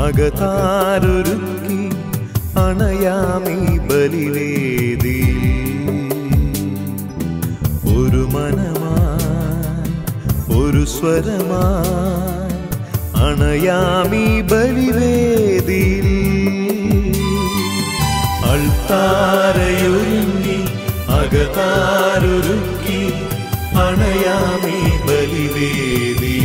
അകതാരൊരുക്കി അണയാമീ ബലിവേദി ഒരു മനമായി ഒരു സ്വരമായി അണയാമീ ബലിവേദിയിൽ അൾത്താരയൊരുങ്ങി അകതാരൊരുക്കി അണയാമീ ബലിവേദി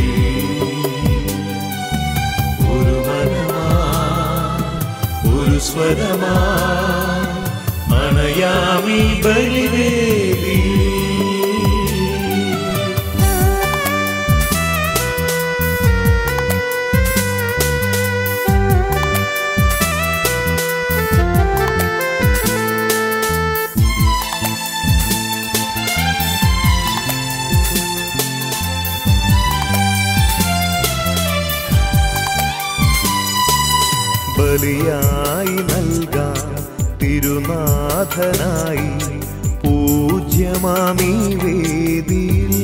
ഒരു മനമായി ഒരു സ്വരമായി അണയാമീ ബലിവേദി ബലിയായി നൽകാം തിരുനാഥനായി പൂജ്യമാമീ വേദിയിൽ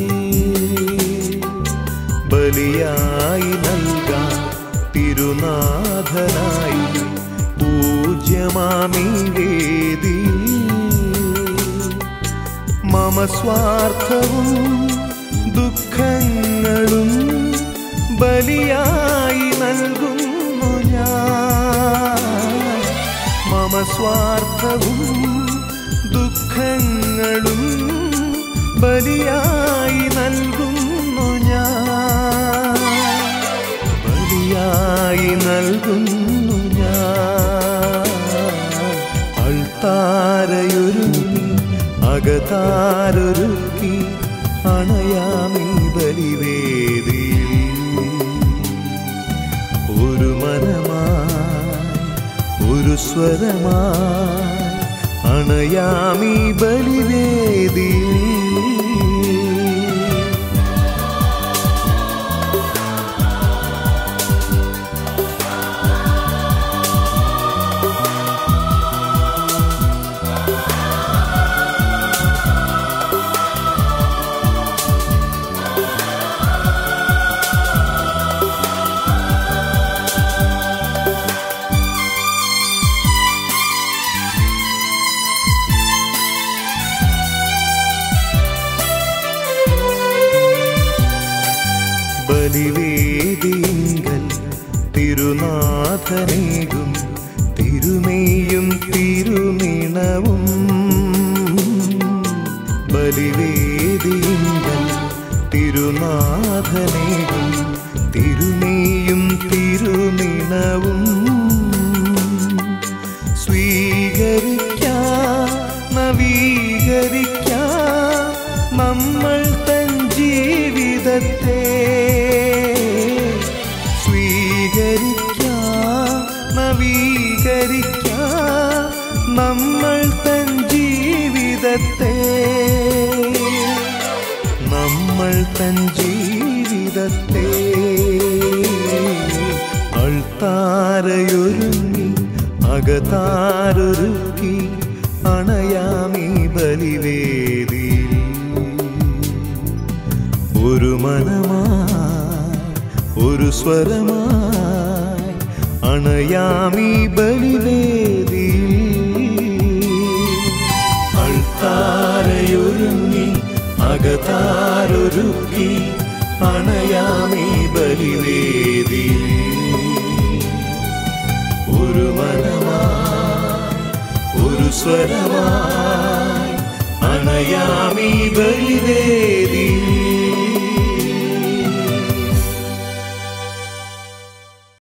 ബലിയായി നൽകാം തിരുനാഥനായി പൂജ്യമാമീ വേദിയിൽ മമ സ്വാർത്ഥവും ദുഃഖങ്ങളും ബലിയായി നൽകുന്നു ഞാൻ മമ സ്വാർത്ഥവും ദുഃഖങ്ങളും ബലിയായി നൽകുന്നു ഞാൻ ബലിയായി നൽകുന്നു ഞാൻ അൾത്താരയൊരുങ്ങി അകതാരൊരുക്കി അണയാമീ ബലിവേദിയിൽ ഒരു മനമായി ഒരു സ്വരമായി അണയാമീ ബലിവേദിയിൽ ബലിവേദിങ്കൽ തിരുനാഥനേകും തിരുമേയും തിരുനിണവും ബലിവേദിങ്കൽ തിരുനാഥനേകും തിരുമേയും തിരുനിണവും സ്വീകരിക്കാം നവീകരിക്കാം നമ്മൾ തൻ ജീവിതത്തെ സ്വീകരിക്കാം നവീകരിക്കാം നമ്മൾ തൻ ജീവിതത്തെ നമ്മൾ തൻ ജീവിതത്തെ അൾത്താരയൊരുങ്ങി അകതാരൊരുക്കി അണയാമീ ബലിവേദിയിൽ ഒരു മനമായി ഒരു സ്വരമായി അണയാമീ ബലിവേദിയിൽ അൾത്താരയൊരുങ്ങി അകതാരൊരുക്കി അണയാമീ ബലിവേദിയിൽ ഒരു മനമായി ഒരു സ്വരമായി അണയാമീ ബലിവേദിയിൽ